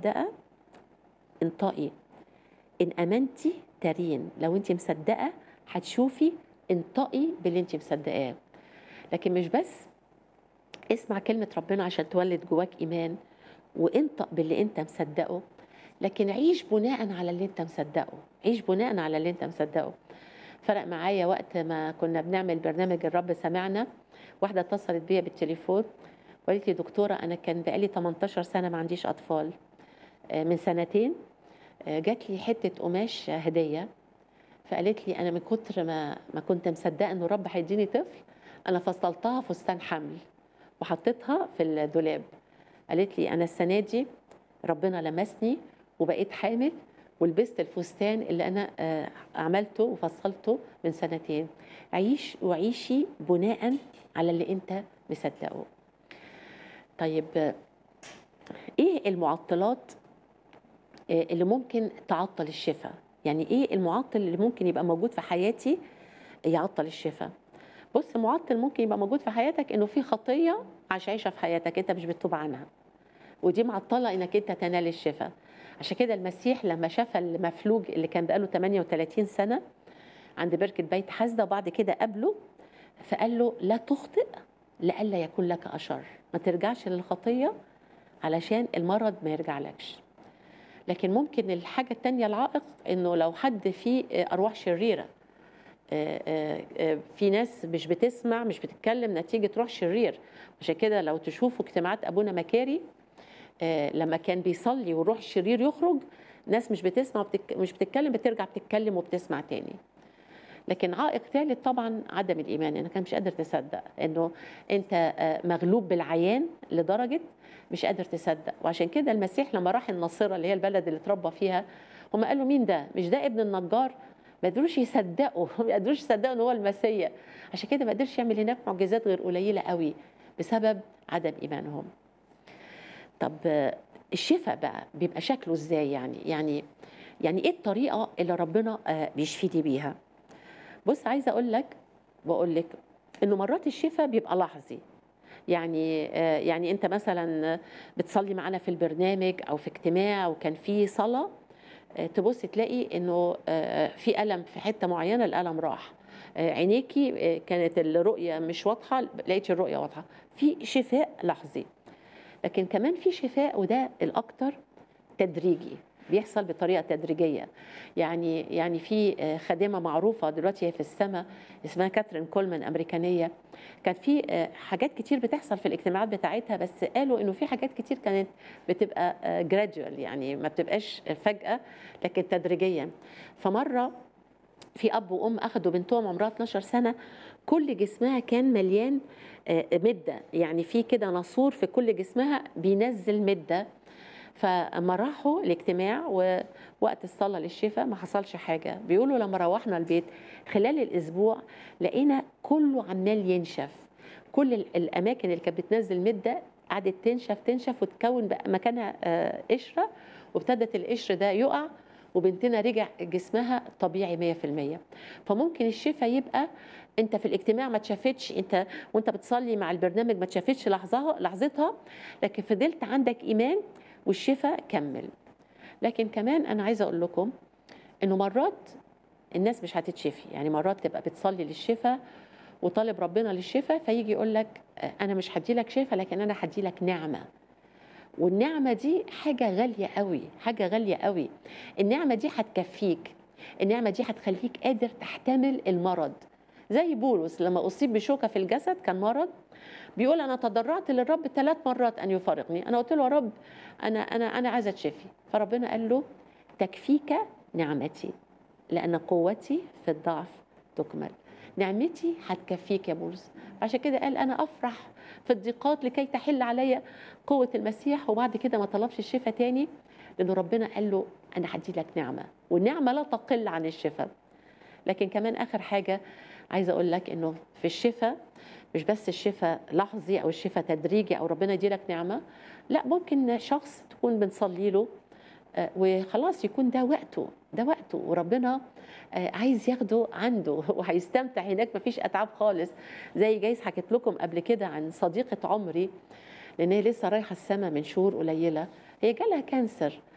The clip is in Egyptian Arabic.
مصدقه انطقي ان امنتي ترين لو انت مصدقه هتشوفي انطقي باللي انت مصدقاه لكن مش بس اسمع كلمه ربنا عشان تولد جواك ايمان وانطق باللي انت مصدقه لكن عيش بناء على اللي انت مصدقه عيش بناء على اللي انت مصدقه فرق معايا وقت ما كنا بنعمل برنامج الرب سمعنا واحده اتصلت بيا بالتليفون وقالت لي دكتوره انا كان بقالي 18 سنه ما عنديش اطفال آه، من سنتين آه، جات لي حته قماش هديه فقالت لي انا من كتر ما ما كنت مصدقه انه الرب هيديني طفل انا فصلتها فستان حمل وحطيتها في الدولاب قالت لي انا السنه دي ربنا لمسني وبقيت حامل ولبست الفستان اللي انا آه، عملته وفصلته من سنتين عيش وعيشي بناء على اللي انت مصدقه طيب آه، ايه المعطلات آه، اللي ممكن تعطل الشفاء يعني ايه المعطل اللي ممكن يبقى موجود في حياتي يعطل الشفاء بص معطل ممكن يبقى موجود في حياتك انه في خطيه عايش عايشه في حياتك انت مش بتتوب عنها ودي معطله انك انت تنال الشفاء عشان كده المسيح لما شاف المفلوج اللي كان بقاله 38 سنه عند بركه بيت حزده وبعد كده قابله فقال له لا تخطئ لئلا يكون لك اشر ما ترجعش للخطيه علشان المرض ما يرجعلكش لكن ممكن الحاجه التانية العائق انه لو حد فيه ارواح شريره آه، آه، آه، في ناس مش بتسمع مش بتتكلم نتيجه روح شرير عشان كده لو تشوفوا اجتماعات ابونا مكاري آه، لما كان بيصلي والروح الشرير يخرج ناس مش بتسمع وبتك... مش بتتكلم بترجع بتتكلم وبتسمع تاني لكن عائق ثالث طبعا عدم الايمان انك مش قادر تصدق انه انت آه، مغلوب بالعيان لدرجه مش قادر تصدق وعشان كده المسيح لما راح الناصره اللي هي البلد اللي اتربى فيها هم قالوا مين ده مش ده ابن النجار ما قدروش يصدقوا ما قدروش يصدقوا ان هو المسيا عشان كده ما قدرش يعمل هناك معجزات غير قليله قوي بسبب عدم ايمانهم طب آه، الشفاء بقى بيبقى شكله ازاي يعني يعني يعني ايه الطريقه اللي ربنا آه، بيشفيني بيها بص عايزه اقول لك واقول لك انه مرات الشفاء بيبقى لحظي يعني آه، يعني انت مثلا بتصلي معانا في البرنامج او في اجتماع وكان في صلاه آه، تبص تلاقي انه آه، في الم في حته معينه الالم راح آه، عينيكي آه، كانت الرؤيه مش واضحه لقيتي الرؤيه واضحه في شفاء لحظي لكن كمان في شفاء وده الاكثر تدريجي بيحصل بطريقه تدريجيه يعني يعني في آه، خادمه معروفه دلوقتي هي في السماء اسمها كاترين كولمان امريكانيه كان في آه، حاجات كتير بتحصل في الاجتماعات بتاعتها بس قالوا انه في حاجات كتير كانت بتبقى جراديوال يعني ما بتبقاش فجاه لكن تدريجيا فمره في اب وام اخدوا بنتهم عمرها 12 سنه كل جسمها كان مليان آه، مده يعني في كده ناسور في كل جسمها بينزل مده فلما راحوا الاجتماع ووقت الصلاه للشفاء ما حصلش حاجه بيقولوا لما روحنا البيت خلال الاسبوع لقينا كله عمال ينشف كل ال- الاماكن اللي كانت بتنزل مده قعدت تنشف تنشف وتكون بقى مكانها آه، قشره وابتدت القشر ده يقع وبنتنا رجع جسمها طبيعي 100% فممكن الشفاء يبقى انت في الاجتماع ما تشافتش انت وانت بتصلي مع البرنامج ما تشافتش لحظها لحظتها لكن فضلت عندك ايمان والشفاء كمل لكن كمان انا عايزه اقول لكم انه مرات الناس مش هتتشفي يعني مرات تبقى بتصلي للشفاء وطالب ربنا للشفاء فيجي يقول لك آه، انا مش هدي لك شفاء لكن انا هدي لك نعمه والنعمه دي حاجه غاليه قوي حاجه غاليه قوي النعمه دي هتكفيك النعمه دي هتخليك قادر تحتمل المرض زي بولس لما اصيب بشوكه في الجسد كان مرض بيقول انا تضرعت للرب ثلاث مرات ان يفارقني انا قلت له يا رب انا انا انا عايزه اتشفي فربنا قال له تكفيك نعمتي لان قوتي في الضعف تكمل نعمتي هتكفيك يا بولس عشان كده قال انا افرح في الضيقات لكي تحل عليا قوه المسيح وبعد كده ما طلبش الشفاء تاني لانه ربنا قال له انا هدي لك نعمه والنعمه لا تقل عن الشفاء لكن كمان اخر حاجه عايزه اقول لك انه في الشفاء مش بس الشفاء لحظي او الشفاء تدريجي او ربنا يديلك نعمه لا ممكن شخص تكون بنصلي له آه، وخلاص يكون ده وقته ده وقته وربنا آه، عايز ياخده عنده وهيستمتع هناك مفيش اتعاب خالص زي جايز حكيت لكم قبل كده عن صديقه عمري لان هي لسه رايحه السما من شهور قليله هي جالها كانسر